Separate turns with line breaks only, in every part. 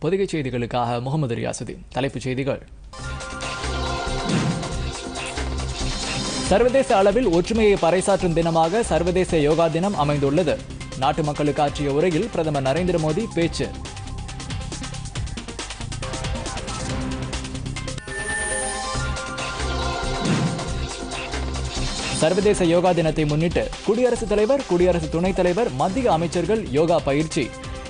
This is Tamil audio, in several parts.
பொதிகை செய்திகளுக்காக முகமது ரியாசுதீன் தலைப்புச் செய்திகள் சர்வதேச அளவில் ஒற்றுமையை பறைசாற்றும் தினமாக சர்வதேச யோகா தினம் அமைந்துள்ளது நாட்டு மக்களுக்கு ஆற்றிய உரையில் பிரதமர் நரேந்திர மோடி பேச்சு சர்வதேச யோகா தினத்தை முன்னிட்டு குடியரசுத் தலைவர் குடியரசு துணைத் தலைவர் மத்திய அமைச்சர்கள் யோகா பயிற்சி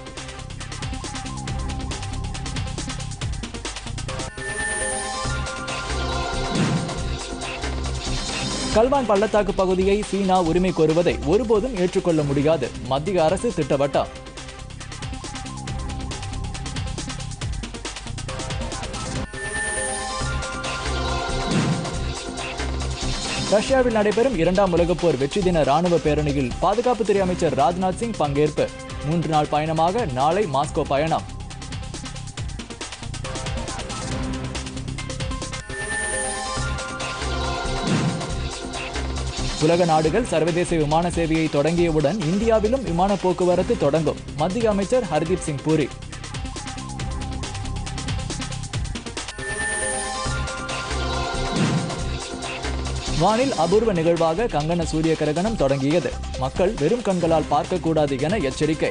கல்வான் பள்ளத்தாக்கு பகுதியை சீனா உரிமை கோருவதை ஒருபோதும் ஏற்றுக்கொள்ள முடியாது மத்திய அரசு திட்டவட்டம் ரஷ்யாவில் நடைபெறும் இரண்டாம் உலகப் போர் வெற்றி தின ராணுவ பேரணியில் பாதுகாப்புத்துறை அமைச்சர் ராஜ்நாத் சிங் பங்கேற்பு மூன்று நாள் பயணமாக நாளை மாஸ்கோ பயணம் உலக நாடுகள் சர்வதேச விமான சேவையை தொடங்கியவுடன் இந்தியாவிலும் விமான போக்குவரத்து தொடங்கும் மத்திய அமைச்சர் ஹர்தீப் சிங் பூரி வானில் அபூர்வ நிகழ்வாக கங்கண சூரிய கிரகணம் தொடங்கியது மக்கள் வெறும் கண்களால் பார்க்கக்கூடாது என எச்சரிக்கை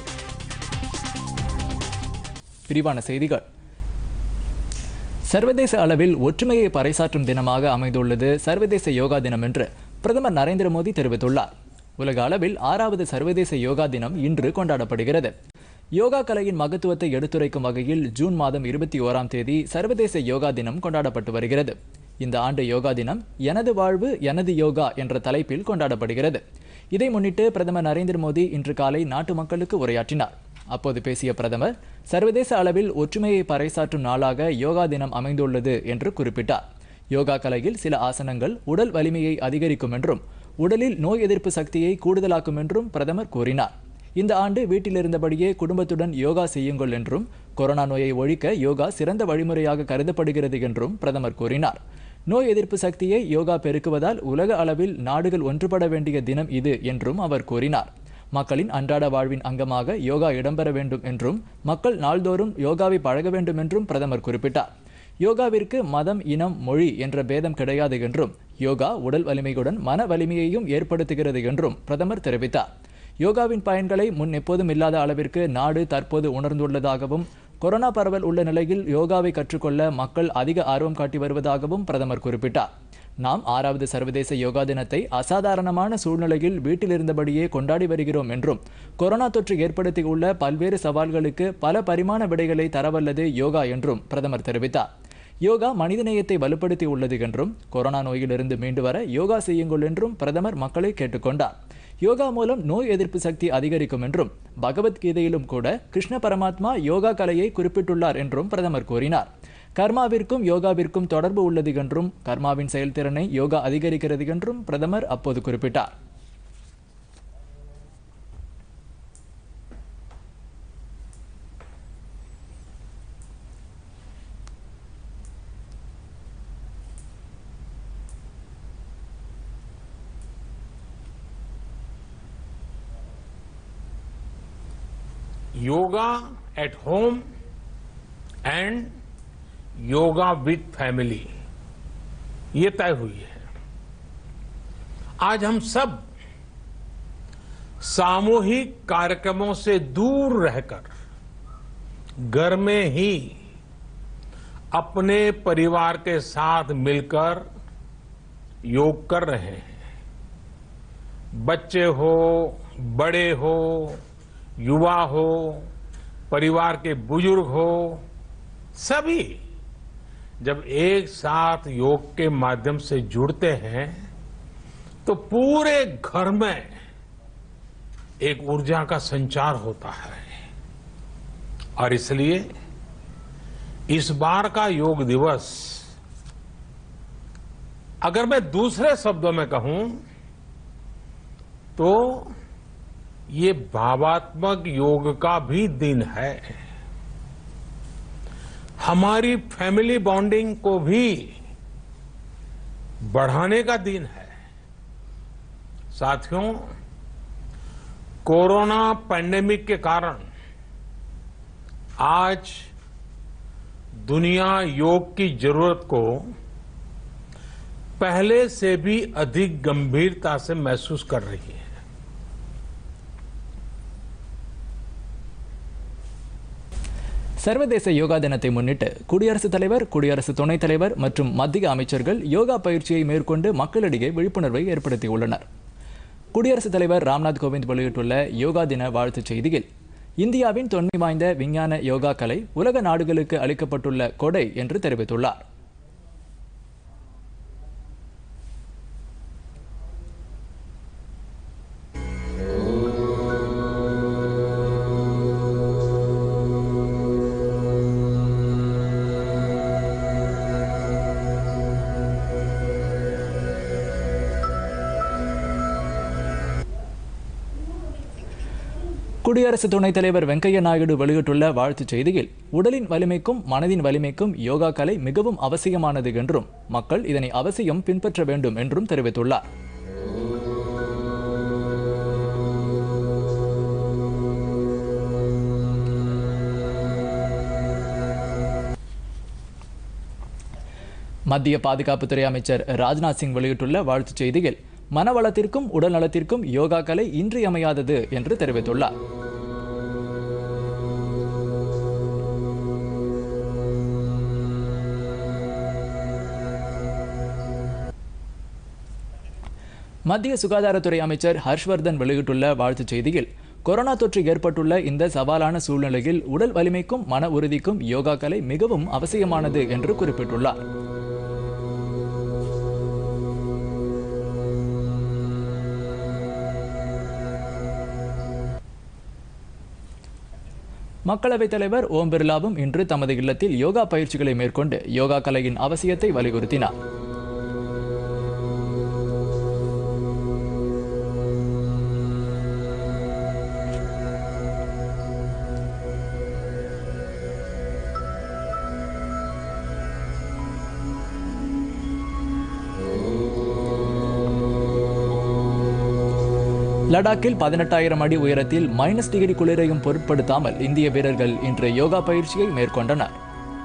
விரிவான செய்திகள் சர்வதேச அளவில் ஒற்றுமையை பறைசாற்றும் தினமாக அமைந்துள்ளது சர்வதேச யோகா தினம் என்று பிரதமர் நரேந்திர மோடி தெரிவித்துள்ளார் உலக அளவில் ஆறாவது சர்வதேச யோகா தினம் இன்று கொண்டாடப்படுகிறது யோகா கலையின் மகத்துவத்தை எடுத்துரைக்கும் வகையில் ஜூன் மாதம் இருபத்தி ஓராம் தேதி சர்வதேச யோகா தினம் கொண்டாடப்பட்டு வருகிறது இந்த ஆண்டு யோகா தினம் எனது வாழ்வு எனது யோகா என்ற தலைப்பில் கொண்டாடப்படுகிறது இதை முன்னிட்டு பிரதமர் நரேந்திர மோடி இன்று காலை நாட்டு மக்களுக்கு உரையாற்றினார் அப்போது பேசிய பிரதமர் சர்வதேச அளவில் ஒற்றுமையை பறைசாற்றும் நாளாக யோகா தினம் அமைந்துள்ளது என்று குறிப்பிட்டார் யோகா கலையில் சில ஆசனங்கள் உடல் வலிமையை அதிகரிக்கும் என்றும் உடலில் நோய் எதிர்ப்பு சக்தியை கூடுதலாக்கும் என்றும் பிரதமர் கூறினார் இந்த ஆண்டு வீட்டிலிருந்தபடியே குடும்பத்துடன் யோகா செய்யுங்கள் என்றும் கொரோனா நோயை ஒழிக்க யோகா சிறந்த வழிமுறையாக கருதப்படுகிறது என்றும் பிரதமர் கூறினார் நோய் எதிர்ப்பு சக்தியை யோகா பெருக்குவதால் உலக அளவில் நாடுகள் ஒன்றுபட வேண்டிய தினம் இது என்றும் அவர் கூறினார் மக்களின் அன்றாட வாழ்வின் அங்கமாக யோகா இடம்பெற வேண்டும் என்றும் மக்கள் நாள்தோறும் யோகாவை பழக வேண்டும் என்றும் பிரதமர் குறிப்பிட்டார் யோகாவிற்கு மதம் இனம் மொழி என்ற பேதம் கிடையாது என்றும் யோகா உடல் வலிமையுடன் மன வலிமையையும் ஏற்படுத்துகிறது என்றும் பிரதமர் தெரிவித்தார் யோகாவின் பயன்களை முன் எப்போதும் இல்லாத அளவிற்கு நாடு தற்போது உணர்ந்துள்ளதாகவும் கொரோனா பரவல் உள்ள நிலையில் யோகாவை கற்றுக்கொள்ள மக்கள் அதிக ஆர்வம் காட்டி வருவதாகவும் பிரதமர் குறிப்பிட்டார் நாம் ஆறாவது சர்வதேச யோகா தினத்தை அசாதாரணமான சூழ்நிலையில் வீட்டில் இருந்தபடியே கொண்டாடி வருகிறோம் என்றும் கொரோனா தொற்று ஏற்படுத்தியுள்ள பல்வேறு சவால்களுக்கு பல பரிமாண விடைகளை தரவல்லது யோகா என்றும் பிரதமர் தெரிவித்தார் யோகா மனிதநேயத்தை வலுப்படுத்தி உள்ளது என்றும் கொரோனா நோயிலிருந்து மீண்டு வர யோகா செய்யுங்கள் என்றும் பிரதமர் மக்களை கேட்டுக்கொண்டார் யோகா மூலம் நோய் எதிர்ப்பு சக்தி அதிகரிக்கும் என்றும் பகவத்கீதையிலும் கூட கிருஷ்ண பரமாத்மா யோகா கலையை குறிப்பிட்டுள்ளார் என்றும் பிரதமர் கூறினார் கர்மாவிற்கும் யோகாவிற்கும் தொடர்பு உள்ளது என்றும் கர்மாவின் செயல்திறனை யோகா அதிகரிக்கிறது என்றும் பிரதமர் அப்போது குறிப்பிட்டார்
yoga at home and yoga with family ये तय हुई है आज हम सब सामूहिक कार्यक्रमों से दूर रहकर घर में ही अपने परिवार के साथ मिलकर योग कर रहे हैं बच्चे हो बड़े हो युवा हो परिवार के बुजुर्ग हो सभी जब एक साथ योग के माध्यम से जुड़ते हैं तो पूरे घर में एक ऊर्जा का संचार होता है और इसलिए इस बार का योग दिवस अगर मैं दूसरे शब्दों में कहूं तो ये भावात्मक योग का भी दिन है हमारी फैमिली बॉन्डिंग को भी बढ़ाने का दिन है साथियों कोरोना पैंडेमिक के कारण आज दुनिया योग की जरूरत को पहले से भी अधिक गंभीरता से महसूस कर रही है
சர்வதேச யோகா தினத்தை முன்னிட்டு குடியரசுத் தலைவர் குடியரசு துணைத் தலைவர் மற்றும் மத்திய அமைச்சர்கள் யோகா பயிற்சியை மேற்கொண்டு மக்களிடையே விழிப்புணர்வை ஏற்படுத்தியுள்ளனர் குடியரசுத் தலைவர் ராம்நாத் கோவிந்த் வெளியிட்டுள்ள யோகா தின வாழ்த்துச் செய்தியில் இந்தியாவின் தொன்மை வாய்ந்த விஞ்ஞான யோகா கலை உலக நாடுகளுக்கு அளிக்கப்பட்டுள்ள கொடை என்று தெரிவித்துள்ளார் குடியரசு துணைத் தலைவர் வெங்கையா நாயுடு வெளியிட்டுள்ள வாழ்த்துச் செய்தியில் உடலின் வலிமைக்கும் மனதின் வலிமைக்கும் யோகா கலை மிகவும் அவசியமானது என்றும் மக்கள் இதனை அவசியம் பின்பற்ற வேண்டும் என்றும் தெரிவித்துள்ளார் மத்திய பாதுகாப்புத்துறை அமைச்சர் ராஜ்நாத் சிங் வெளியிட்டுள்ள வாழ்த்துச் செய்தியில் மனவளத்திற்கும் உடல் நலத்திற்கும் யோகா கலை இன்றியமையாதது என்று தெரிவித்துள்ளார் மத்திய சுகாதாரத்துறை அமைச்சர் ஹர்ஷ்வர்தன் வெளியிட்டுள்ள வாழ்த்துச் செய்தியில் கொரோனா தொற்று ஏற்பட்டுள்ள இந்த சவாலான சூழ்நிலையில் உடல் வலிமைக்கும் மன உறுதிக்கும் யோகா கலை மிகவும் அவசியமானது என்று குறிப்பிட்டுள்ளார் மக்களவைத் தலைவர் ஓம் பிர்லாவும் இன்று தமது இல்லத்தில் யோகா பயிற்சிகளை மேற்கொண்டு யோகா கலையின் அவசியத்தை வலியுறுத்தினார் லடாக்கில் பதினெட்டாயிரம் அடி உயரத்தில் மைனஸ் டிகிரி குளிரையும் பொருட்படுத்தாமல் இந்திய வீரர்கள் இன்று யோகா பயிற்சியை மேற்கொண்டனர்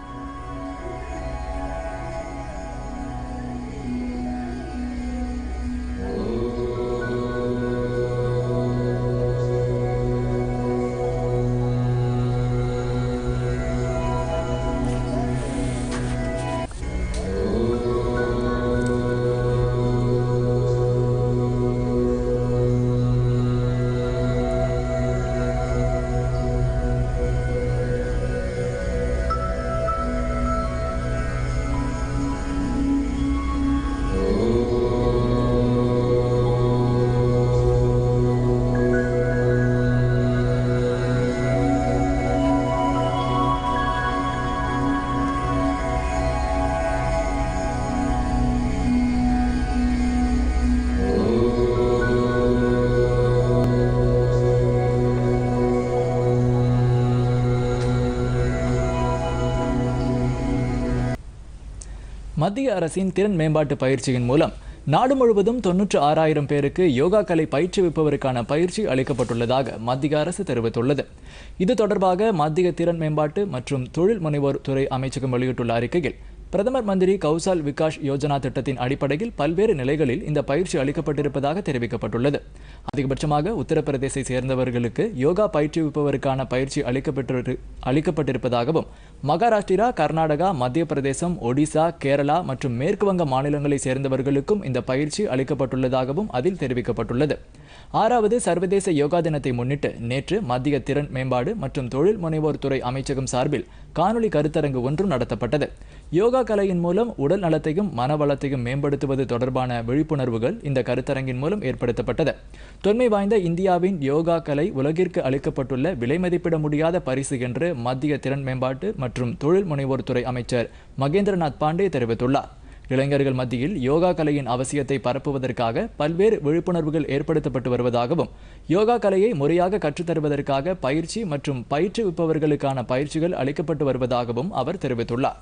மத்திய அரசின் திறன் மேம்பாட்டு பயிற்சியின் மூலம் நாடு முழுவதும் தொன்னூற்று ஆறாயிரம் பேருக்கு யோகா கலை பயிற்றுவிப்பவருக்கான பயிற்சி அளிக்கப்பட்டுள்ளதாக மத்திய அரசு தெரிவித்துள்ளது இது தொடர்பாக மத்திய திறன் மேம்பாட்டு மற்றும் தொழில் முனைவோர் துறை அமைச்சகம் வெளியிட்டுள்ள அறிக்கையில் பிரதமர் மந்திரி கௌசால் விகாஸ் யோஜனா திட்டத்தின் அடிப்படையில் பல்வேறு நிலைகளில் இந்த பயிற்சி அளிக்கப்பட்டிருப்பதாக தெரிவிக்கப்பட்டுள்ளது அதிகபட்சமாக உத்தரப்பிரதேசை சேர்ந்தவர்களுக்கு யோகா பயிற்றுவிப்பவருக்கான பயிற்சி அளிக்கப்பட்டு அளிக்கப்பட்டிருப்பதாகவும் மகாராஷ்டிரா கர்நாடகா மத்திய பிரதேசம் ஒடிசா கேரளா மற்றும் மேற்கு வங்க மாநிலங்களை சேர்ந்தவர்களுக்கும் இந்த பயிற்சி அளிக்கப்பட்டுள்ளதாகவும் அதில் தெரிவிக்கப்பட்டுள்ளது ஆறாவது சர்வதேச யோகா தினத்தை முன்னிட்டு நேற்று மத்திய திறன் மேம்பாடு மற்றும் தொழில் முனைவோர் துறை அமைச்சகம் சார்பில் காணொலி கருத்தரங்கு ஒன்றும் நடத்தப்பட்டது யோகா கலையின் மூலம் உடல் நலத்தையும் மனவளத்தையும் மேம்படுத்துவது தொடர்பான விழிப்புணர்வுகள் இந்த கருத்தரங்கின் மூலம் ஏற்படுத்தப்பட்டது தொன்மை வாய்ந்த இந்தியாவின் யோகா கலை உலகிற்கு அளிக்கப்பட்டுள்ள விலை மதிப்பிட முடியாத பரிசு என்று மத்திய திறன் மேம்பாட்டு மற்றும் தொழில் முனைவோர் துறை அமைச்சர் மகேந்திரநாத் பாண்டே தெரிவித்துள்ளார் இளைஞர்கள் மத்தியில் யோகா கலையின் அவசியத்தை பரப்புவதற்காக பல்வேறு விழிப்புணர்வுகள் ஏற்படுத்தப்பட்டு வருவதாகவும் யோகா கலையை முறையாக கற்றுத்தருவதற்காக பயிற்சி மற்றும் பயிற்றுவிப்பவர்களுக்கான பயிற்சிகள் அளிக்கப்பட்டு வருவதாகவும் அவர் தெரிவித்துள்ளார்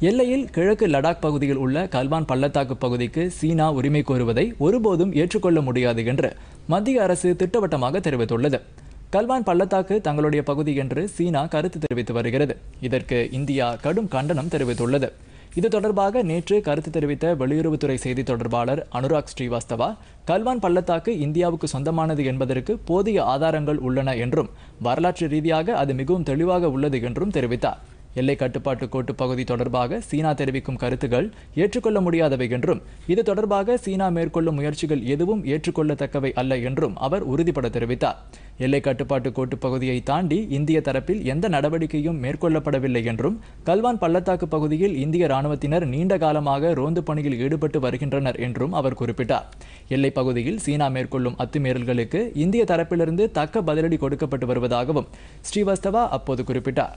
எல்லையில் கிழக்கு லடாக் பகுதியில் உள்ள கல்வான் பள்ளத்தாக்கு பகுதிக்கு சீனா உரிமை கோருவதை ஒருபோதும் ஏற்றுக்கொள்ள முடியாது என்று மத்திய அரசு திட்டவட்டமாக தெரிவித்துள்ளது கல்வான் பள்ளத்தாக்கு தங்களுடைய பகுதி என்று சீனா கருத்து தெரிவித்து வருகிறது இதற்கு இந்தியா கடும் கண்டனம் தெரிவித்துள்ளது இது தொடர்பாக நேற்று கருத்து தெரிவித்த வெளியுறவுத்துறை செய்தி தொடர்பாளர் அனுராக் ஸ்ரீவாஸ்தவா கல்வான் பள்ளத்தாக்கு இந்தியாவுக்கு சொந்தமானது என்பதற்கு போதிய ஆதாரங்கள் உள்ளன என்றும் வரலாற்று ரீதியாக அது மிகவும் தெளிவாக உள்ளது என்றும் தெரிவித்தார் எல்லை கட்டுப்பாட்டு கோட்டு பகுதி தொடர்பாக சீனா தெரிவிக்கும் கருத்துகள் ஏற்றுக்கொள்ள முடியாதவை என்றும் இது தொடர்பாக சீனா மேற்கொள்ளும் முயற்சிகள் எதுவும் ஏற்றுக்கொள்ளத்தக்கவை அல்ல என்றும் அவர் உறுதிபட தெரிவித்தார் எல்லை கட்டுப்பாட்டு கோட்டு பகுதியை தாண்டி இந்திய தரப்பில் எந்த நடவடிக்கையும் மேற்கொள்ளப்படவில்லை என்றும் கல்வான் பள்ளத்தாக்கு பகுதியில் இந்திய ராணுவத்தினர் நீண்ட காலமாக ரோந்து பணியில் ஈடுபட்டு வருகின்றனர் என்றும் அவர் குறிப்பிட்டார் எல்லைப் பகுதியில் சீனா மேற்கொள்ளும் அத்துமீறல்களுக்கு இந்திய தரப்பிலிருந்து தக்க பதிலடி கொடுக்கப்பட்டு வருவதாகவும் ஸ்ரீவஸ்தவா அப்போது குறிப்பிட்டார்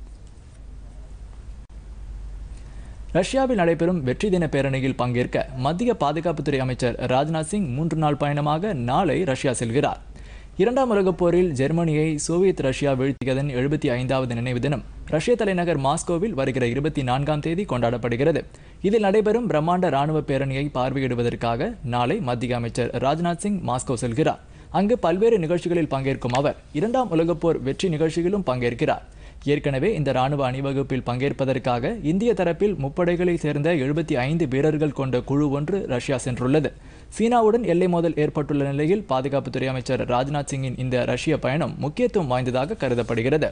ரஷ்யாவில் நடைபெறும் வெற்றி தின பேரணியில் பங்கேற்க மத்திய பாதுகாப்புத்துறை அமைச்சர் ராஜ்நாத் சிங் மூன்று நாள் பயணமாக நாளை ரஷ்யா செல்கிறார் இரண்டாம் உலகப் போரில் ஜெர்மனியை சோவியத் ரஷ்யா வீழ்த்தியதன் எழுபத்தி ஐந்தாவது நினைவு தினம் ரஷ்ய தலைநகர் மாஸ்கோவில் வருகிற இருபத்தி நான்காம் தேதி கொண்டாடப்படுகிறது இதில் நடைபெறும் பிரம்மாண்ட ராணுவ பேரணியை பார்வையிடுவதற்காக நாளை மத்திய அமைச்சர் ராஜ்நாத் சிங் மாஸ்கோ செல்கிறார் அங்கு பல்வேறு நிகழ்ச்சிகளில் பங்கேற்கும் அவர் இரண்டாம் உலகப் போர் வெற்றி நிகழ்ச்சியிலும் பங்கேற்கிறார் ஏற்கனவே இந்த ராணுவ அணிவகுப்பில் பங்கேற்பதற்காக இந்திய தரப்பில் முப்படைகளை சேர்ந்த எழுபத்தி ஐந்து வீரர்கள் கொண்ட குழு ஒன்று ரஷ்யா சென்றுள்ளது சீனாவுடன் எல்லை மோதல் ஏற்பட்டுள்ள நிலையில் பாதுகாப்புத்துறை அமைச்சர் ராஜ்நாத் சிங்கின் இந்த ரஷ்ய பயணம் முக்கியத்துவம் வாய்ந்ததாக கருதப்படுகிறது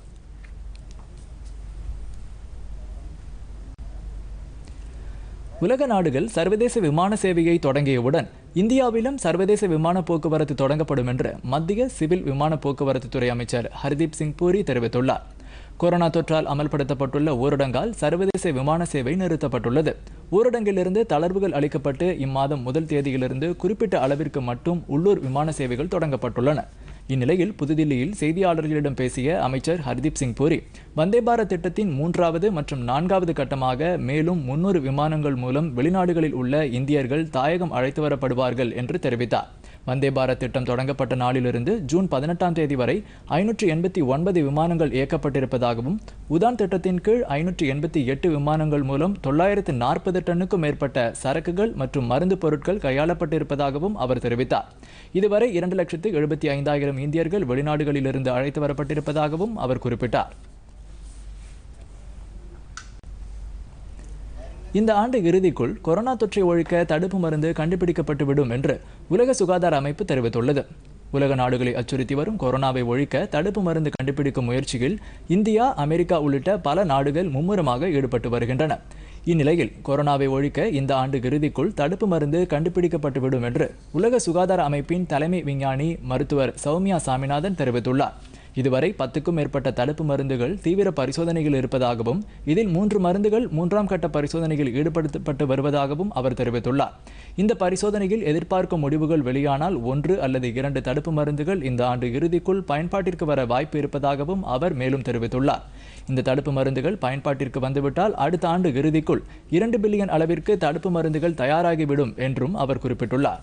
உலக நாடுகள் சர்வதேச விமான சேவையை தொடங்கியவுடன் இந்தியாவிலும் சர்வதேச விமான போக்குவரத்து தொடங்கப்படும் என்று மத்திய சிவில் விமான போக்குவரத்து துறை அமைச்சர் ஹர்தீப் சிங் பூரி தெரிவித்துள்ளார் கொரோனா தொற்றால் அமல்படுத்தப்பட்டுள்ள ஊரடங்கால் சர்வதேச விமான சேவை நிறுத்தப்பட்டுள்ளது ஊரடங்கிலிருந்து தளர்வுகள் அளிக்கப்பட்டு இம்மாதம் முதல் தேதியிலிருந்து குறிப்பிட்ட அளவிற்கு மட்டும் உள்ளூர் விமான சேவைகள் தொடங்கப்பட்டுள்ளன இந்நிலையில் புதுதில்லியில் செய்தியாளர்களிடம் பேசிய அமைச்சர் ஹர்தீப் சிங் பூரி வந்தே பாரத் திட்டத்தின் மூன்றாவது மற்றும் நான்காவது கட்டமாக மேலும் முன்னூறு விமானங்கள் மூலம் வெளிநாடுகளில் உள்ள இந்தியர்கள் தாயகம் அழைத்து வரப்படுவார்கள் என்று தெரிவித்தார் வந்தே பாரத் திட்டம் தொடங்கப்பட்ட நாளிலிருந்து ஜூன் பதினெட்டாம் தேதி வரை ஐநூற்றி எண்பத்தி ஒன்பது விமானங்கள் இயக்கப்பட்டிருப்பதாகவும் உதான் திட்டத்தின் கீழ் ஐநூற்றி எண்பத்தி எட்டு விமானங்கள் மூலம் தொள்ளாயிரத்து நாற்பது டன்னுக்கும் மேற்பட்ட சரக்குகள் மற்றும் மருந்து பொருட்கள் கையாளப்பட்டிருப்பதாகவும் அவர் தெரிவித்தார் இதுவரை இரண்டு லட்சத்து எழுபத்தி ஐந்தாயிரம் இந்தியர்கள் வெளிநாடுகளிலிருந்து அழைத்து வரப்பட்டிருப்பதாகவும் அவர் குறிப்பிட்டார் இந்த ஆண்டு இறுதிக்குள் கொரோனா தொற்றை ஒழிக்க தடுப்பு மருந்து கண்டுபிடிக்கப்பட்டுவிடும் என்று உலக சுகாதார அமைப்பு தெரிவித்துள்ளது உலக நாடுகளை அச்சுறுத்தி வரும் கொரோனாவை ஒழிக்க தடுப்பு மருந்து கண்டுபிடிக்கும் முயற்சியில் இந்தியா அமெரிக்கா உள்ளிட்ட பல நாடுகள் மும்முரமாக ஈடுபட்டு வருகின்றன இந்நிலையில் கொரோனாவை ஒழிக்க இந்த ஆண்டு இறுதிக்குள் தடுப்பு மருந்து கண்டுபிடிக்கப்பட்டுவிடும் என்று உலக சுகாதார அமைப்பின் தலைமை விஞ்ஞானி மருத்துவர் சௌமியா சாமிநாதன் தெரிவித்துள்ளார் இதுவரை பத்துக்கும் மேற்பட்ட தடுப்பு மருந்துகள் தீவிர பரிசோதனையில் இருப்பதாகவும் இதில் மூன்று மருந்துகள் மூன்றாம் கட்ட பரிசோதனையில் ஈடுபடுத்தப்பட்டு வருவதாகவும் அவர் தெரிவித்துள்ளார் இந்த பரிசோதனையில் எதிர்பார்க்கும் முடிவுகள் வெளியானால் ஒன்று அல்லது இரண்டு தடுப்பு மருந்துகள் இந்த ஆண்டு இறுதிக்குள் பயன்பாட்டிற்கு வர வாய்ப்பு இருப்பதாகவும் அவர் மேலும் தெரிவித்துள்ளார் இந்த தடுப்பு மருந்துகள் பயன்பாட்டிற்கு வந்துவிட்டால் அடுத்த ஆண்டு இறுதிக்குள் இரண்டு பில்லியன் அளவிற்கு தடுப்பு மருந்துகள் தயாராகிவிடும் என்றும் அவர் குறிப்பிட்டுள்ளார்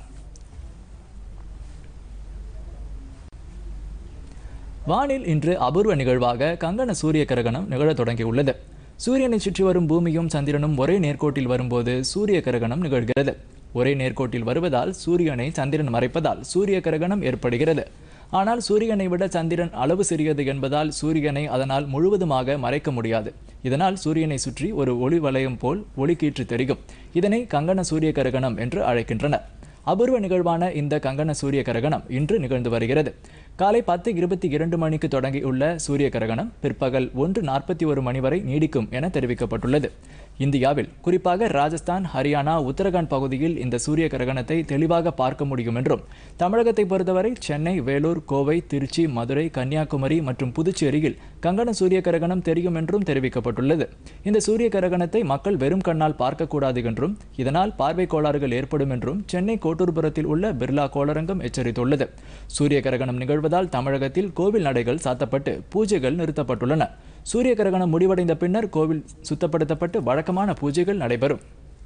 வானில் இன்று அபூர்வ நிகழ்வாக கங்கண சூரிய கிரகணம் நிகழத் தொடங்கியுள்ளது சூரியனை சுற்றி வரும் பூமியும் சந்திரனும் ஒரே நேர்கோட்டில் வரும்போது சூரிய கிரகணம் நிகழ்கிறது ஒரே நேர்கோட்டில் வருவதால் சூரியனை சந்திரன் மறைப்பதால் சூரிய கிரகணம் ஏற்படுகிறது ஆனால் சூரியனை விட சந்திரன் அளவு சிறியது என்பதால் சூரியனை அதனால் முழுவதுமாக மறைக்க முடியாது இதனால் சூரியனை சுற்றி ஒரு ஒளி வளையம் போல் ஒளிக்கீற்று தெரியும் இதனை கங்கண சூரிய கிரகணம் என்று அழைக்கின்றனர் அபூர்வ நிகழ்வான இந்த கங்கண சூரிய கிரகணம் இன்று நிகழ்ந்து வருகிறது காலை பத்து இருபத்தி இரண்டு மணிக்கு தொடங்கியுள்ள சூரிய கிரகணம் பிற்பகல் ஒன்று நாற்பத்தி ஒரு மணி வரை நீடிக்கும் என தெரிவிக்கப்பட்டுள்ளது இந்தியாவில் குறிப்பாக ராஜஸ்தான் ஹரியானா உத்தரகாண்ட் பகுதியில் இந்த சூரிய கிரகணத்தை தெளிவாக பார்க்க முடியும் என்றும் தமிழகத்தை பொறுத்தவரை சென்னை வேலூர் கோவை திருச்சி மதுரை கன்னியாகுமரி மற்றும் புதுச்சேரியில் கங்கண சூரிய கிரகணம் தெரியும் என்றும் தெரிவிக்கப்பட்டுள்ளது இந்த சூரிய கிரகணத்தை மக்கள் வெறும் கண்ணால் பார்க்கக்கூடாது என்றும் இதனால் பார்வை கோளாறுகள் ஏற்படும் என்றும் சென்னை கோட்டூர்புரத்தில் உள்ள பிர்லா கோளரங்கம் எச்சரித்துள்ளது சூரிய கிரகணம் நிகழ்வதால் தமிழகத்தில் கோவில் நடைகள் சாத்தப்பட்டு பூஜைகள் நிறுத்தப்பட்டுள்ளன சூரிய கிரகணம் முடிவடைந்த பின்னர் கோவில் சுத்தப்படுத்தப்பட்டு வழக்கமான பூஜைகள் நடைபெறும்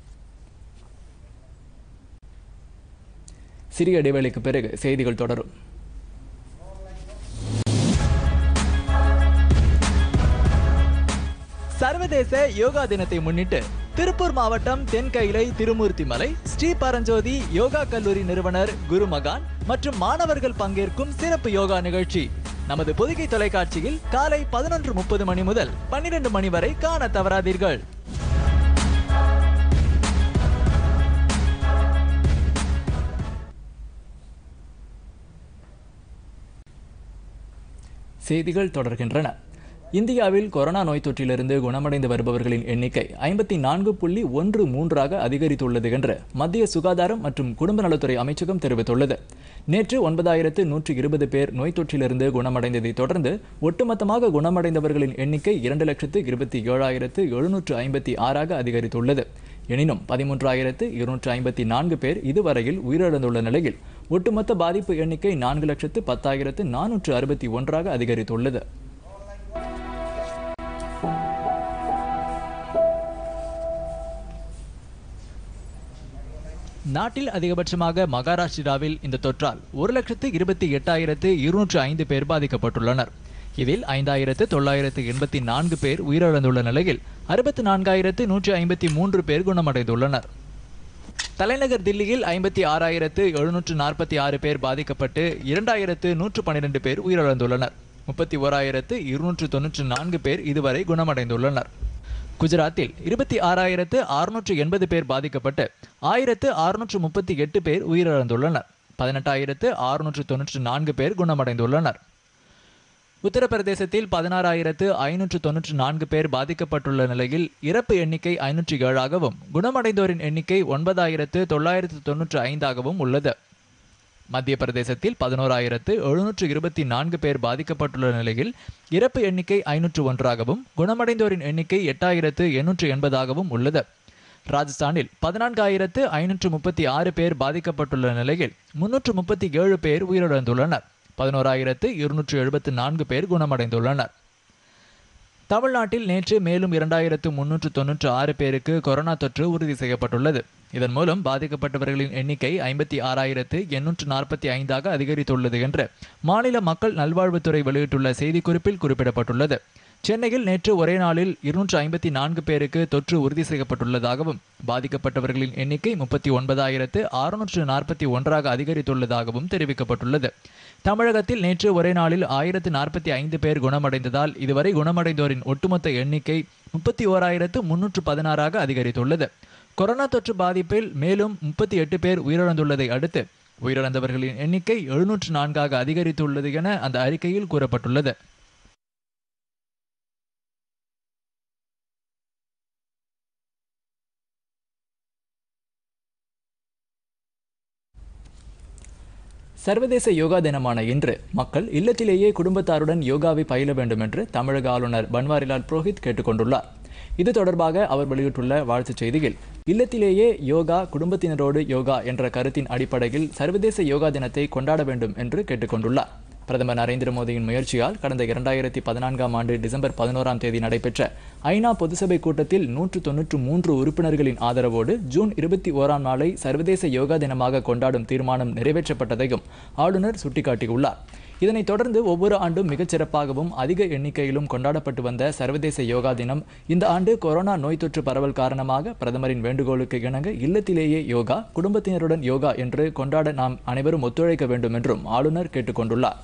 சிறிய இடைவேளைக்கு பிறகு செய்திகள் தொடரும் சர்வதேச யோகா தினத்தை முன்னிட்டு திருப்பூர் மாவட்டம் தென்கயிலை திருமூர்த்திமலை ஸ்ரீ பரஞ்சோதி யோகா கல்லூரி நிறுவனர் குருமகான் மற்றும் மாணவர்கள் பங்கேற்கும் சிறப்பு யோகா நிகழ்ச்சி நமது பொதிகை தொலைக்காட்சியில் காலை பதினொன்று முப்பது மணி முதல் பன்னிரண்டு மணி வரை காண தவறாதீர்கள் செய்திகள் தொடர்கின்றன இந்தியாவில் கொரோனா நோய் தொற்றிலிருந்து குணமடைந்து வருபவர்களின் எண்ணிக்கை ஐம்பத்தி நான்கு புள்ளி ஒன்று மூன்றாக அதிகரித்துள்ளது என்று மத்திய சுகாதாரம் மற்றும் குடும்ப நலத்துறை அமைச்சகம் தெரிவித்துள்ளது நேற்று ஒன்பதாயிரத்து நூற்றி இருபது பேர் நோய் தொற்றிலிருந்து குணமடைந்ததை தொடர்ந்து ஒட்டுமொத்தமாக குணமடைந்தவர்களின் எண்ணிக்கை இரண்டு லட்சத்து இருபத்தி ஏழாயிரத்து எழுநூற்று ஐம்பத்தி ஆறாக அதிகரித்துள்ளது எனினும் பதிமூன்றாயிரத்து இருநூற்று ஐம்பத்தி நான்கு பேர் இதுவரையில் உயிரிழந்துள்ள நிலையில் ஒட்டுமொத்த பாதிப்பு எண்ணிக்கை நான்கு லட்சத்து பத்தாயிரத்து நானூற்று அறுபத்தி ஒன்றாக அதிகரித்துள்ளது நாட்டில் அதிகபட்சமாக மகாராஷ்டிராவில் இந்த தொற்றால் ஒரு லட்சத்து இருபத்தி எட்டாயிரத்து இருநூற்று ஐந்து பேர் பாதிக்கப்பட்டுள்ளனர் இதில் ஐந்தாயிரத்து தொள்ளாயிரத்து எண்பத்தி நான்கு பேர் உயிரிழந்துள்ள நிலையில் அறுபத்தி நான்காயிரத்து நூற்றி ஐம்பத்தி மூன்று பேர் குணமடைந்துள்ளனர் தலைநகர் தில்லியில் ஐம்பத்தி ஆறாயிரத்து எழுநூற்று நாற்பத்தி ஆறு பேர் பாதிக்கப்பட்டு இரண்டாயிரத்து நூற்று பன்னிரண்டு பேர் உயிரிழந்துள்ளனர் முப்பத்தி ஓராயிரத்து இருநூற்று தொன்னூற்று நான்கு பேர் இதுவரை குணமடைந்துள்ளனர் குஜராத்தில் இருபத்தி ஆறாயிரத்து அறுநூற்று எண்பது பேர் பாதிக்கப்பட்டு ஆயிரத்து அறுநூற்று முப்பத்தி எட்டு பேர் உயிரிழந்துள்ளனர் பதினெட்டாயிரத்து அறுநூற்று தொன்னூற்று நான்கு பேர் குணமடைந்துள்ளனர் உத்தரப்பிரதேசத்தில் பதினாறாயிரத்து ஐநூற்று தொன்னூற்று நான்கு பேர் பாதிக்கப்பட்டுள்ள நிலையில் இறப்பு எண்ணிக்கை ஐநூற்றி ஏழாகவும் குணமடைந்தோரின் எண்ணிக்கை ஒன்பதாயிரத்து தொள்ளாயிரத்து தொன்னூற்று ஐந்தாகவும் உள்ளது மத்திய பிரதேசத்தில் பதினோராயிரத்து எழுநூற்று இருபத்தி நான்கு பேர் பாதிக்கப்பட்டுள்ள நிலையில் இறப்பு எண்ணிக்கை ஐநூற்று ஒன்றாகவும் குணமடைந்தோரின் எண்ணிக்கை எட்டாயிரத்து எண்ணூற்று எண்பதாகவும் உள்ளது ராஜஸ்தானில் பதினான்காயிரத்து ஐநூற்று முப்பத்தி ஆறு பேர் பாதிக்கப்பட்டுள்ள நிலையில் முன்னூற்று முப்பத்தி ஏழு பேர் உயிரிழந்துள்ளனர் பதினோராயிரத்து இருநூற்று எழுபத்து நான்கு பேர் குணமடைந்துள்ளனர் தமிழ்நாட்டில் நேற்று மேலும் இரண்டாயிரத்து முன்னூற்று தொன்னூற்று ஆறு பேருக்கு கொரோனா தொற்று உறுதி செய்யப்பட்டுள்ளது இதன் மூலம் பாதிக்கப்பட்டவர்களின் எண்ணிக்கை ஐம்பத்தி ஆறாயிரத்து எண்ணூற்று நாற்பத்தி ஐந்தாக அதிகரித்துள்ளது என்று மாநில மக்கள் நல்வாழ்வுத்துறை வெளியிட்டுள்ள செய்திக்குறிப்பில் குறிப்பிடப்பட்டுள்ளது சென்னையில் நேற்று ஒரே நாளில் இருநூற்று ஐம்பத்தி நான்கு பேருக்கு தொற்று உறுதி செய்யப்பட்டுள்ளதாகவும் பாதிக்கப்பட்டவர்களின் எண்ணிக்கை முப்பத்தி ஒன்பதாயிரத்து அறுநூற்று நாற்பத்தி ஒன்றாக அதிகரித்துள்ளதாகவும் தெரிவிக்கப்பட்டுள்ளது தமிழகத்தில் நேற்று ஒரே நாளில் ஆயிரத்து நாற்பத்தி ஐந்து பேர் குணமடைந்ததால் இதுவரை குணமடைந்தோரின் ஒட்டுமொத்த எண்ணிக்கை முப்பத்தி ஓராயிரத்து முன்னூற்று பதினாறாக அதிகரித்துள்ளது கொரோனா தொற்று பாதிப்பில் மேலும் முப்பத்தி எட்டு பேர் உயிரிழந்துள்ளதை அடுத்து உயிரிழந்தவர்களின் எண்ணிக்கை எழுநூற்று நான்காக அதிகரித்துள்ளது என அந்த அறிக்கையில் கூறப்பட்டுள்ளது சர்வதேச யோகா தினமான இன்று மக்கள் இல்லத்திலேயே குடும்பத்தாருடன் யோகாவை பயில வேண்டும் என்று தமிழக ஆளுநர் பன்வாரிலால் புரோஹித் கேட்டுக்கொண்டுள்ளார் இது தொடர்பாக அவர் வெளியிட்டுள்ள வாழ்த்துச் செய்தியில் இல்லத்திலேயே யோகா குடும்பத்தினரோடு யோகா என்ற கருத்தின் அடிப்படையில் சர்வதேச யோகா தினத்தை கொண்டாட வேண்டும் என்று கேட்டுக்கொண்டுள்ளார் பிரதமர் நரேந்திர மோடியின் முயற்சியால் கடந்த இரண்டாயிரத்தி பதினான்காம் ஆண்டு டிசம்பர் பதினோராம் தேதி நடைபெற்ற ஐநா பொதுசபை கூட்டத்தில் நூற்று தொன்னூற்று மூன்று உறுப்பினர்களின் ஆதரவோடு ஜூன் இருபத்தி ஓராம் நாளை சர்வதேச யோகா தினமாக கொண்டாடும் தீர்மானம் நிறைவேற்றப்பட்டதையும் ஆளுநர் சுட்டிக்காட்டியுள்ளார் இதனைத் தொடர்ந்து ஒவ்வொரு ஆண்டும் மிகச் சிறப்பாகவும் அதிக எண்ணிக்கையிலும் கொண்டாடப்பட்டு வந்த சர்வதேச யோகா தினம் இந்த ஆண்டு கொரோனா நோய் தொற்று பரவல் காரணமாக பிரதமரின் வேண்டுகோளுக்கு இணங்க இல்லத்திலேயே யோகா குடும்பத்தினருடன் யோகா என்று கொண்டாட நாம் அனைவரும் ஒத்துழைக்க வேண்டும் என்றும் ஆளுநர் கேட்டுக்கொண்டுள்ளார்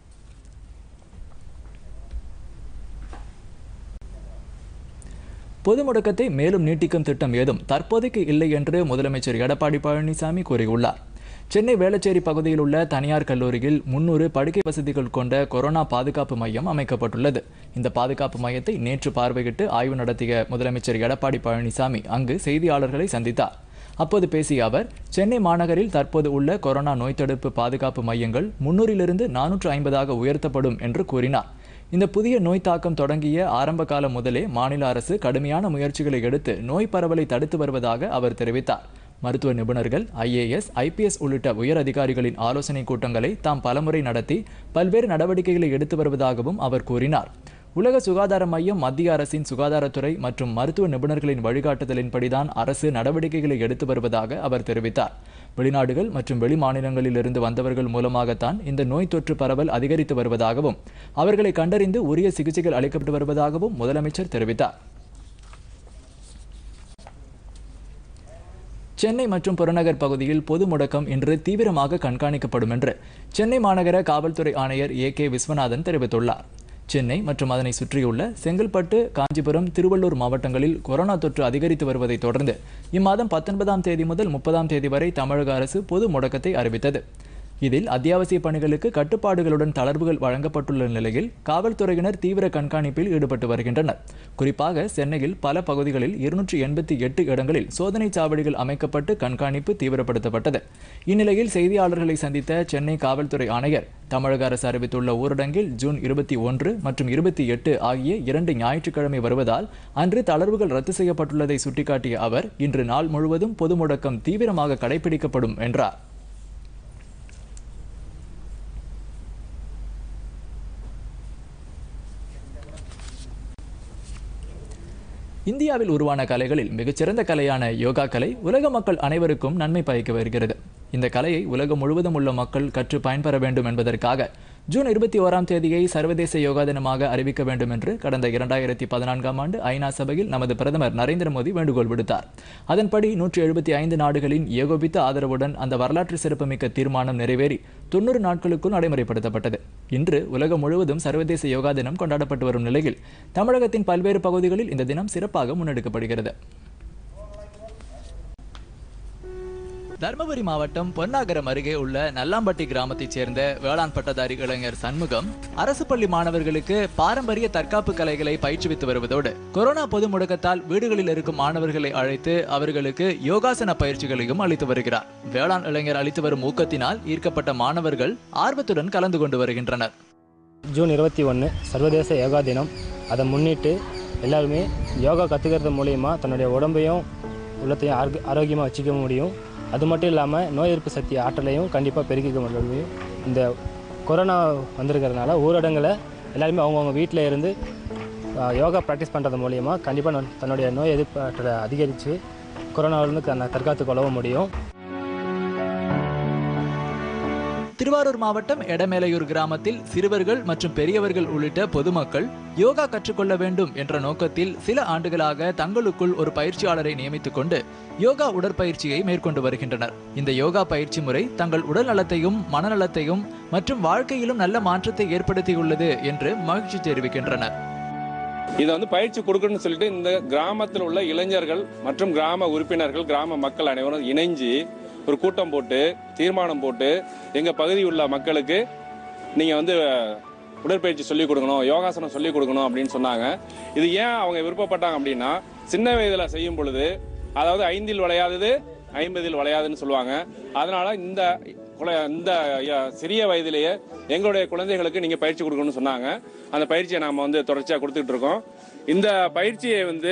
பொது முடக்கத்தை மேலும் நீட்டிக்கும் திட்டம் ஏதும் தற்போதைக்கு இல்லை என்று முதலமைச்சர் எடப்பாடி பழனிசாமி கூறியுள்ளார் சென்னை வேளச்சேரி பகுதியில் உள்ள தனியார் கல்லூரியில் முன்னூறு படுக்கை வசதிகள் கொண்ட கொரோனா பாதுகாப்பு மையம் அமைக்கப்பட்டுள்ளது இந்த பாதுகாப்பு மையத்தை நேற்று பார்வையிட்டு ஆய்வு நடத்திய முதலமைச்சர் எடப்பாடி பழனிசாமி அங்கு செய்தியாளர்களை சந்தித்தார் அப்போது பேசிய அவர் சென்னை மாநகரில் தற்போது உள்ள கொரோனா நோய் தடுப்பு பாதுகாப்பு மையங்கள் முன்னூறிலிருந்து நானூற்று ஐம்பதாக உயர்த்தப்படும் என்று கூறினார் இந்த புதிய நோய் தாக்கம் தொடங்கிய ஆரம்ப காலம் முதலே மாநில அரசு கடுமையான முயற்சிகளை எடுத்து நோய் பரவலை தடுத்து வருவதாக அவர் தெரிவித்தார் மருத்துவ நிபுணர்கள் ஐஏஎஸ் ஐபிஎஸ் உள்ளிட்ட உயர் அதிகாரிகளின் ஆலோசனை கூட்டங்களை தாம் பலமுறை நடத்தி பல்வேறு நடவடிக்கைகளை எடுத்து வருவதாகவும் அவர் கூறினார் உலக சுகாதார மையம் மத்திய அரசின் சுகாதாரத்துறை மற்றும் மருத்துவ நிபுணர்களின் வழிகாட்டுதலின்படிதான் அரசு நடவடிக்கைகளை எடுத்து வருவதாக அவர் தெரிவித்தார் வெளிநாடுகள் மற்றும் வெளி மாநிலங்களிலிருந்து வந்தவர்கள் மூலமாகத்தான் இந்த நோய் தொற்று பரவல் அதிகரித்து வருவதாகவும் அவர்களை கண்டறிந்து உரிய சிகிச்சைகள் அளிக்கப்பட்டு வருவதாகவும் முதலமைச்சர் தெரிவித்தார் சென்னை மற்றும் புறநகர் பகுதியில் பொது முடக்கம் இன்று தீவிரமாக கண்காணிக்கப்படும் என்று சென்னை மாநகர காவல்துறை ஆணையர் ஏ கே விஸ்வநாதன் தெரிவித்துள்ளார் சென்னை மற்றும் அதனை சுற்றியுள்ள செங்கல்பட்டு காஞ்சிபுரம் திருவள்ளூர் மாவட்டங்களில் கொரோனா தொற்று அதிகரித்து வருவதைத் தொடர்ந்து இம்மாதம் பத்தொன்பதாம் தேதி முதல் முப்பதாம் தேதி வரை தமிழக அரசு பொது முடக்கத்தை அறிவித்தது இதில் அத்தியாவசிய பணிகளுக்கு கட்டுப்பாடுகளுடன் தளர்வுகள் வழங்கப்பட்டுள்ள நிலையில் காவல்துறையினர் தீவிர கண்காணிப்பில் ஈடுபட்டு வருகின்றனர் குறிப்பாக சென்னையில் பல பகுதிகளில் இருநூற்றி எண்பத்தி எட்டு இடங்களில் சோதனை சாவடிகள் அமைக்கப்பட்டு கண்காணிப்பு தீவிரப்படுத்தப்பட்டது இந்நிலையில் செய்தியாளர்களை சந்தித்த சென்னை காவல்துறை ஆணையர் தமிழக அரசு அறிவித்துள்ள ஊரடங்கில் ஜூன் இருபத்தி ஒன்று மற்றும் இருபத்தி எட்டு ஆகிய இரண்டு ஞாயிற்றுக்கிழமை வருவதால் அன்று தளர்வுகள் ரத்து செய்யப்பட்டுள்ளதை சுட்டிக்காட்டிய அவர் இன்று நாள் முழுவதும் பொது முடக்கம் தீவிரமாக கடைபிடிக்கப்படும் என்றார் இந்தியாவில் உருவான கலைகளில் மிகச்சிறந்த கலையான யோகா கலை உலக மக்கள் அனைவருக்கும் நன்மை பயக்க வருகிறது இந்த கலையை உலகம் முழுவதும் உள்ள மக்கள் கற்று பயன்பெற வேண்டும் என்பதற்காக ஜூன் இருபத்தி ஓராம் தேதியை சர்வதேச யோகா தினமாக அறிவிக்க வேண்டும் என்று கடந்த இரண்டாயிரத்தி பதினான்காம் ஆண்டு ஐநா சபையில் நமது பிரதமர் நரேந்திர மோடி வேண்டுகோள் விடுத்தார் அதன்படி நூற்றி எழுபத்தி ஐந்து நாடுகளின் ஏகோபித்த ஆதரவுடன் அந்த வரலாற்று சிறப்புமிக்க தீர்மானம் நிறைவேறி தொண்ணூறு நாட்களுக்குள் நடைமுறைப்படுத்தப்பட்டது இன்று உலகம் முழுவதும் சர்வதேச யோகா தினம் கொண்டாடப்பட்டு வரும் நிலையில் தமிழகத்தின் பல்வேறு பகுதிகளில் இந்த தினம் சிறப்பாக முன்னெடுக்கப்படுகிறது தருமபுரி மாவட்டம் பொன்னாகரம் அருகே உள்ள நல்லாம்பட்டி கிராமத்தைச் சேர்ந்த வேளாண் பட்டதாரி இளைஞர் சண்முகம் அரசு பள்ளி மாணவர்களுக்கு பாரம்பரிய தற்காப்பு கலைகளை பயிற்றுவித்து வருவதோடு கொரோனா பொது முடக்கத்தால் வீடுகளில் இருக்கும் மாணவர்களை அழைத்து அவர்களுக்கு யோகாசன பயிற்சிகளையும் அளித்து வருகிறார் வேளாண் இளைஞர் அளித்து வரும் ஊக்கத்தினால் ஈர்க்கப்பட்ட மாணவர்கள் ஆர்வத்துடன் கலந்து கொண்டு வருகின்றனர்
ஜூன் இருபத்தி ஒன்று சர்வதேச யோகா தினம் அதை முன்னிட்டு எல்லாருமே யோகா கற்றுக்கிறது மூலயமா தன்னுடைய உடம்பையும் உள்ளத்தையும் ஆரோக்கிய ஆரோக்கியமாக வச்சுக்க முடியும் அது மட்டும் இல்லாமல் நோய் எதிர்ப்பு சக்தி ஆற்றலையும் கண்டிப்பாக பெருக்கிக்க முடியும் இந்த கொரோனா வந்திருக்கிறதுனால ஊரடங்கில் எல்லாருமே அவங்கவுங்க வீட்டில் இருந்து ஆ, யோகா ப்ராக்டிஸ் பண்ணுறது மூலயமா கண்டிப்பாக தன்னுடைய நோய் எதிர்ப்பு ஆற்றலை அதிகரித்து கொரோனாவிலிருந்து க- தற்காத்து கொள்ளவும் முடியும்
திருவாரூர் மாவட்டம் எடமேலையூர் கிராமத்தில் சிறுவர்கள் மற்றும் பெரியவர்கள் உள்ளிட்ட பொதுமக்கள் யோகா கற்றுக்கொள்ள வேண்டும் என்ற நோக்கத்தில் சில ஆண்டுகளாக தங்களுக்குள் ஒரு பயிற்சியாளரை நியமித்துக் கொண்டு யோகா உடற்பயிற்சியை மேற்கொண்டு வருகின்றனர் இந்த யோகா பயிற்சி முறை தங்கள் உடல் நலத்தையும் மனநலத்தையும் மற்றும் வாழ்க்கையிலும் நல்ல மாற்றத்தை ஏற்படுத்தியுள்ளது என்று மகிழ்ச்சி தெரிவிக்கின்றனர்
இதை வந்து பயிற்சி கொடுக்கணும்னு சொல்லிட்டு இந்த கிராமத்தில் உள்ள இளைஞர்கள் மற்றும் கிராம உறுப்பினர்கள் கிராம மக்கள் அனைவரும் இணைஞ்சு ஒரு கூட்டம் போட்டு தீர்மானம் போட்டு எங்க பகுதியில் உள்ள மக்களுக்கு நீங்க வந்து உடற்பயிற்சி சொல்லிக் கொடுக்கணும் யோகாசனம் சொல்லிக் கொடுக்கணும் அப்படின்னு சொன்னாங்க இது ஏன் அவங்க விருப்பப்பட்டாங்க அப்படின்னா சின்ன வயதுல செய்யும் பொழுது அதாவது ஐந்தில் விளையாதது ஐம்பதில் விளையாதுன்னு சொல்லுவாங்க அதனால இந்த குழ- இந்த ய- சிறிய வயதிலேயே எங்களுடைய குழந்தைகளுக்கு நீங்க பயிற்சி கொடுக்கணும்னு சொன்னாங்க அந்த பயிற்சியை நாம வந்து தொடர்ச்சியா கொடுத்துட்டு இருக்கோம் இந்த பயிற்சியை வந்து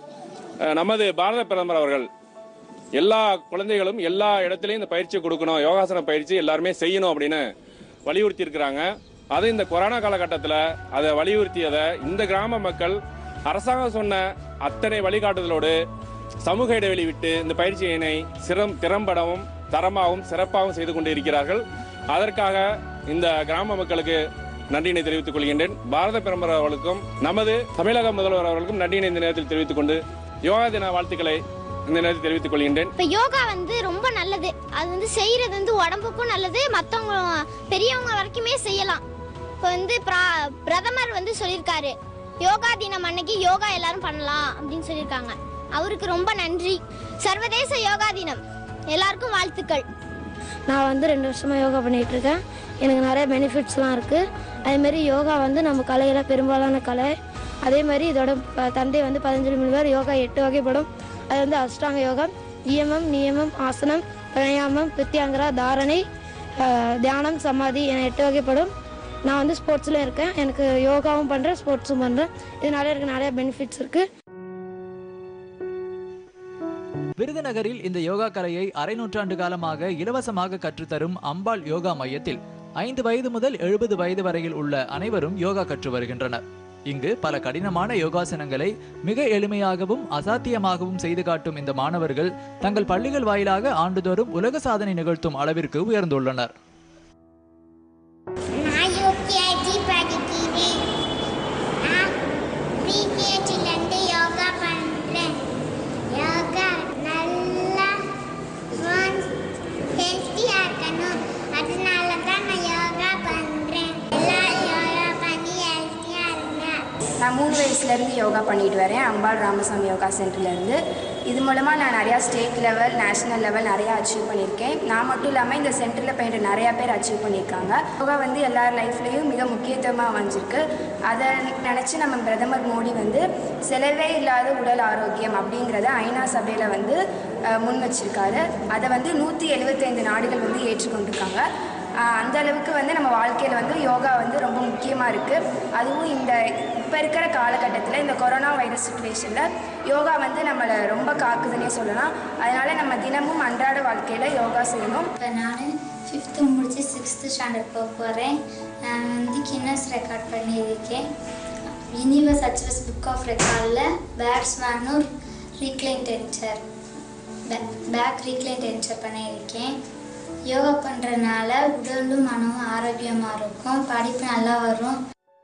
அஹ், நமது பாரத பிரதமர் அவர்கள் எல்லா குழந்தைகளும் எல்லா இடத்துலையும் இந்த பயிற்சி கொடுக்கணும் யோகாசன பயிற்சி எல்லாருமே செய்யணும் அப்படின்னு வலியுறுத்தி இருக்கிறாங்க அது இந்த கொரோனா காலகட்டத்தில் அதை வலியுறுத்தியதை இந்த கிராம மக்கள் அரசாங்கம் சொன்ன அத்தனை வழிகாட்டுதலோடு சமூக இடைவெளி விட்டு இந்த பயிற்சியினை சிறம் திறம்படவும் தரமாகவும் சிறப்பாகவும் செய்து கொண்டு இருக்கிறார்கள் அதற்காக இந்த கிராம மக்களுக்கு நன்றியினை தெரிவித்துக் கொள்கின்றேன் பாரத பிரதமர் அவர்களுக்கும் நமது தமிழக முதல்வர் அவர்களுக்கும் நன்றியினை இந்த நேரத்தில் தெரிவித்துக் கொண்டு யோகா தின வாழ்த்துக்களை இந்த நேரத்தில் தெரிவித்துக் கொள்கின்றேன்
இப்போ யோகா வந்து ரொம்ப நல்லது அது வந்து செய்யறது வந்து உடம்புக்கும் நல்லது மற்றவங்க பெரியவங்க வரைக்குமே செய்யலாம் இப்போ வந்து பிரா- பிரதமர் வந்து சொல்லியிருக்காரு யோகா தினம் அன்னைக்கு யோகா எல்லாரும் பண்ணலாம் அப்படின்னு சொல்லியிருக்காங்க அவருக்கு ரொம்ப நன்றி சர்வதேச யோகா தினம் எல்லாருக்கும் வாழ்த்துக்கள்
நான் வந்து ரெண்டு வருஷமாக யோகா பண்ணிகிட்டு இருக்கேன் எனக்கு நிறைய பெனிஃபிட்ஸ்லாம் இருக்குது அதேமாரி யோகா வந்து நம்ம கலையில் பெரும்பாலான கலை அதே மாதிரி இதோட ப- தந்தை வந்து பதினஞ்சு மணி நேரம் யோகா எட்டு வகைப்படும் அது வந்து அஷ்டாங்க யோகா இயமம் நியமம் ஆசனம் பிரணயாமம் பிரித்தியாங்கரா தாரணை அஹ், தியானம் சமாதி என எட்டு வகைப்படும் நான் வந்து ஸ்போர்ட்ஸில் இருக்கேன் எனக்கு யோகாவும் பண்ணுறேன் ஸ்போர்ட்ஸும் பண்ணுறேன் இதனால எனக்கு நிறைய பெனிஃபிட்ஸ் இருக்குது
விருதுநகரில் இந்த யோகா கலையை அரை நூற்றாண்டு காலமாக இலவசமாக கற்றுத்தரும் அம்பாள் யோகா மையத்தில் ஐந்து வயது முதல் எழுபது வயது வரையில் உள்ள அனைவரும் யோகா கற்று வருகின்றனர் இங்கு பல கடினமான யோகாசனங்களை மிக எளிமையாகவும் அசாத்தியமாகவும் செய்து காட்டும் இந்த மாணவர்கள் தங்கள் பள்ளிகள் வாயிலாக ஆண்டுதோறும் உலக சாதனை நிகழ்த்தும் அளவிற்கு உயர்ந்துள்ளனர்
நான் யூகேஜி படிக்கிறேன் நான் ப்ரீகேஜிலேருந்து யோகா பண்ணுறேன் யோகா நல்லா
வருஷத்துலேருந்து யோகா பண்ணிட்டு வரேன் அம்பாள் ராமசாமி யோகா சென்டர்லேருந்து இது மூலமாக நான் நிறையா ஸ்டேட் லெவல் நேஷ்னல் லெவல் நிறையா அச்சீவ் பண்ணியிருக்கேன் நான் மட்டும் இல்லாமல் இந்த சென்டரில் பயின்ற நிறையா பேர் அச்சீவ் பண்ணியிருக்காங்க யோகா வந்து எல்லார் லைஃப்லேயும் மிக முக்கியத்துவமாக அமைஞ்சிருக்கு அதை நினச்சி நம்ம பிரதமர் மோடி வந்து செலவே இல்லாத உடல் ஆரோக்கியம் அப்படிங்கிறத ஐநா சபையில் வந்து அஹ், முன் வச்சிருக்காரு அதை வந்து நூற்றி எழுபத்தைந்து நாடுகள் வந்து ஏற்றுக்கொண்டிருக்காங்க ஆஹ் அந்த அளவுக்கு வந்து நம்ம வாழ்க்கையில் வந்து யோகா வந்து ரொம்ப முக்கியமாக இருக்குது அதுவும் இந்த இப்போ இருக்கிற காலகட்டத்தில் இந்த கொரோனா வைரஸ் சுச்சுவேஷனில் யோகா வந்து நம்மளை ரொம்ப காக்குதுன்னே சொல்லலாம் அதனால் நம்ம தினமும் அன்றாட வாழ்க்கையில் யோகா செய்யணும்
இப்போ நான் ஃபிஃப்த்து முடிச்சு சிக்ஸ்த்து ஸ்டாண்டர்ட் போக போகிறேன் நான் வந்து கின்னஸ் ரெக்கார்ட் பண்ணியிருக்கேன் யூனிவர்ஸ் அச்சீவர்ஸ் புக் ஆஃப் ரெக்கார்டில் பேட்ஸ்மேனும் ரீக்ளைன் டென்ச்சர் பேக் ரீக்ளைன் டென்ச்சர் பண்ணியிருக்கேன் யோகா பண்ணுறதுனால உடலும் மனமும் ஆரோக்கியமாக இருக்கும் படிப்பு நல்லா வரும்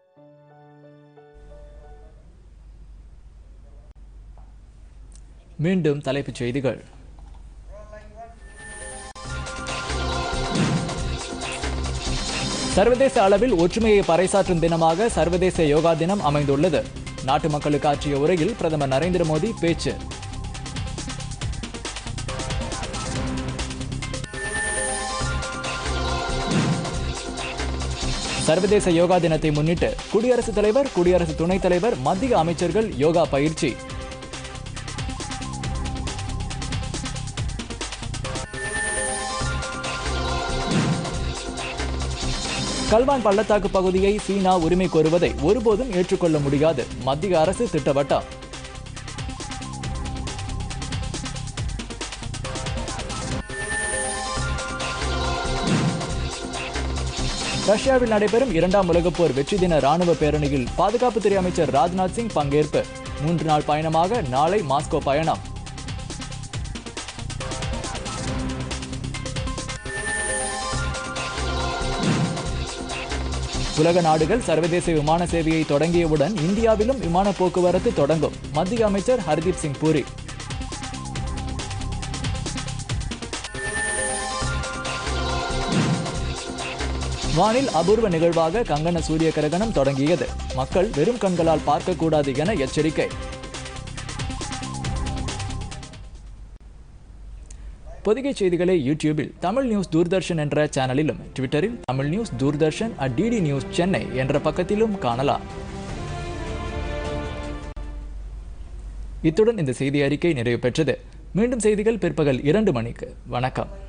மீண்டும் தலைப்புச் செய்திகள் சர்வதேச அளவில் ஒற்றுமையை பறைசாற்றும் தினமாக சர்வதேச யோகா தினம் அமைந்துள்ளது நாட்டு மக்களுக்கு ஆற்றிய உரையில் பிரதமர் நரேந்திர மோடி பேச்சு சர்வதேச யோகா தினத்தை முன்னிட்டு குடியரசுத் தலைவர் குடியரசு துணைத் தலைவர் மத்திய அமைச்சர்கள் யோகா பயிற்சி கல்வான் பள்ளத்தாக்கு பகுதியை சீனா உரிமை கோருவதை ஒருபோதும் ஏற்றுக்கொள்ள முடியாது மத்திய அரசு திட்டவட்டம் ரஷ்யாவில் நடைபெறும் இரண்டாம் உலகப் போர் வெற்றி தின ராணுவ பேரணியில் பாதுகாப்புத்துறை அமைச்சர் ராஜ்நாத் சிங் பங்கேற்பு மூன்று நாள் பயணமாக நாளை மாஸ்கோ பயணம் உலக நாடுகள் சர்வதேச விமான சேவையை தொடங்கியவுடன் இந்தியாவிலும் விமான போக்குவரத்து தொடங்கும் மத்திய அமைச்சர் ஹர்தீப் சிங் பூரி வானில் அபூர்வ நிகழ்வாக கங்கண சூரிய கிரகணம் தொடங்கியது மக்கள் வெறும் கண்களால் பார்க்கக்கூடாது என எச்சரிக்கை பொதிகை செய்திகளை யூடியூபில் தமிழ் நியூஸ் தூர்தர்ஷன் என்ற சேனலிலும் ட்விட்டரில் Tamil news Doordarshan at DD news Chennai என்ற பக்கத்திலும் காணலாம் இத்துடன் இந்த செய்தி அறிக்கை நிறைவு பெற்றது மீண்டும் செய்திகள் பிற்பகல் இரண்டு மணிக்கு வணக்கம்